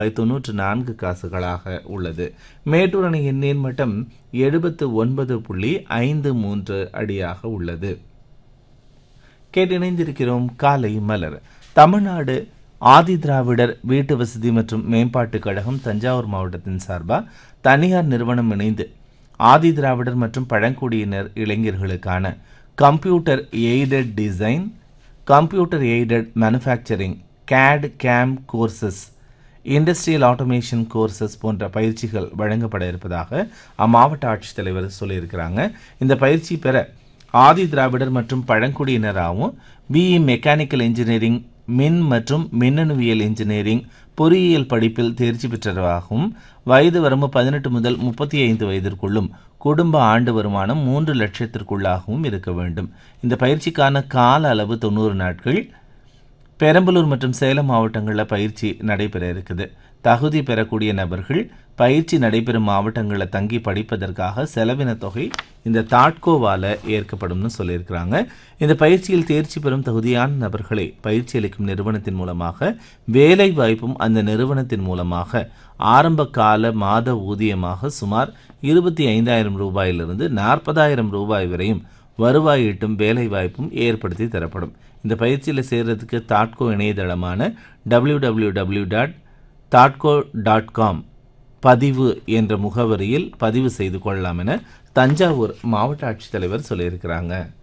தொன்னூற்று நான்கு காசுகளாக உள்ளது மேட்டூர் அணையின் நீர்மட்டம் எழுபத்து ஒன்பது புள்ளி ஐந்து மூன்று அடியாக உள்ளது கேட்டிணைந்திருக்கிறோம் காலை மலர் தமிழ்நாடு ஆதி திராவிடர் வீட்டு வசதி மற்றும் மேம்பாட்டுக் கழகம் தஞ்சாவூர் மாவட்டத்தின் சார்பாக தனியார் நிறுவனம் இணைந்து ஆதி திராவிடர் மற்றும் பழங்குடியினர் இளைஞர்களுக்கான computer aided design computer aided manufacturing CAD CAM courses industrial automation courses போன்ற பயிற்சிகள் வழங்கப்பட இருப்பதாக அம்மாவட்ட ஆட்சித்தலைவர் சொல்லியிருக்கிறாங்க இந்த பயிற்சி பெற ஆதி திராவிடர் மற்றும் பழங்குடியினராகவும் பிஇ மெக்கானிக்கல் இன்ஜினியரிங் மின் மற்றும் மின்னணுவியல் இன்ஜினியரிங் பொறியியல் படிப்பில் தேர்ச்சி பெற்றவராகவும் வயது வரம்பு பதினெட்டு முதல் முப்பத்தி ஐந்து வயதிற்குள்ளும் குடும்ப ஆண்டு வருமானம் மூன்று லட்சத்திற்குள்ளாகவும் இருக்க வேண்டும் இந்த பயிற்சிக்கான கால அளவு தொண்ணூறு நாட்கள் பெரம்பலூர் மற்றும் சேலம் மாவட்டங்களில் பயிற்சி நடைபெற இருக்குது தகுதி பெறக்கூடிய நபர்கள் பயிற்சி நடைபெறும் மாவட்டங்களில் தங்கி படிப்பதற்காக செலவின தொகை இந்த தாட்கோவால ஏற்கப்படும்னு சொல்லியிருக்கிறாங்க இந்த பயிற்சியில் தேர்ச்சி பெறும் தகுதியான நபர்களை பயிற்சி அளிக்கும் நிறுவனத்தின் மூலமாக வேலை வாய்ப்பும் அந்த நிறுவனத்தின் மூலமாக ஆரம்ப கால மாத ஊதியமாக சுமார் இருபத்தி ஐந்தாயிரம் ரூபாயிலிருந்து நாற்பதாயிரம் ரூபாய் வரையும் வருவாய் ஈட்டும் வேலை வாய்ப்பும் ஏற்படுத்தி தரப்படும் இந்த பயிற்சியில் சேர்றதுக்கு தாட்கோ இணையதளமான டபிள்யூ டபிள்யூ டபிள்யூ டாட் தாட்கோ டாட் காம் பதிவு என்ற முகவரியில் பதிவு செய்து கொள்ளலாம் என தஞ்சாவூர் மாவட்ட ஆட்சித்தலைவர் சொல்லியிருக்கிறாங்க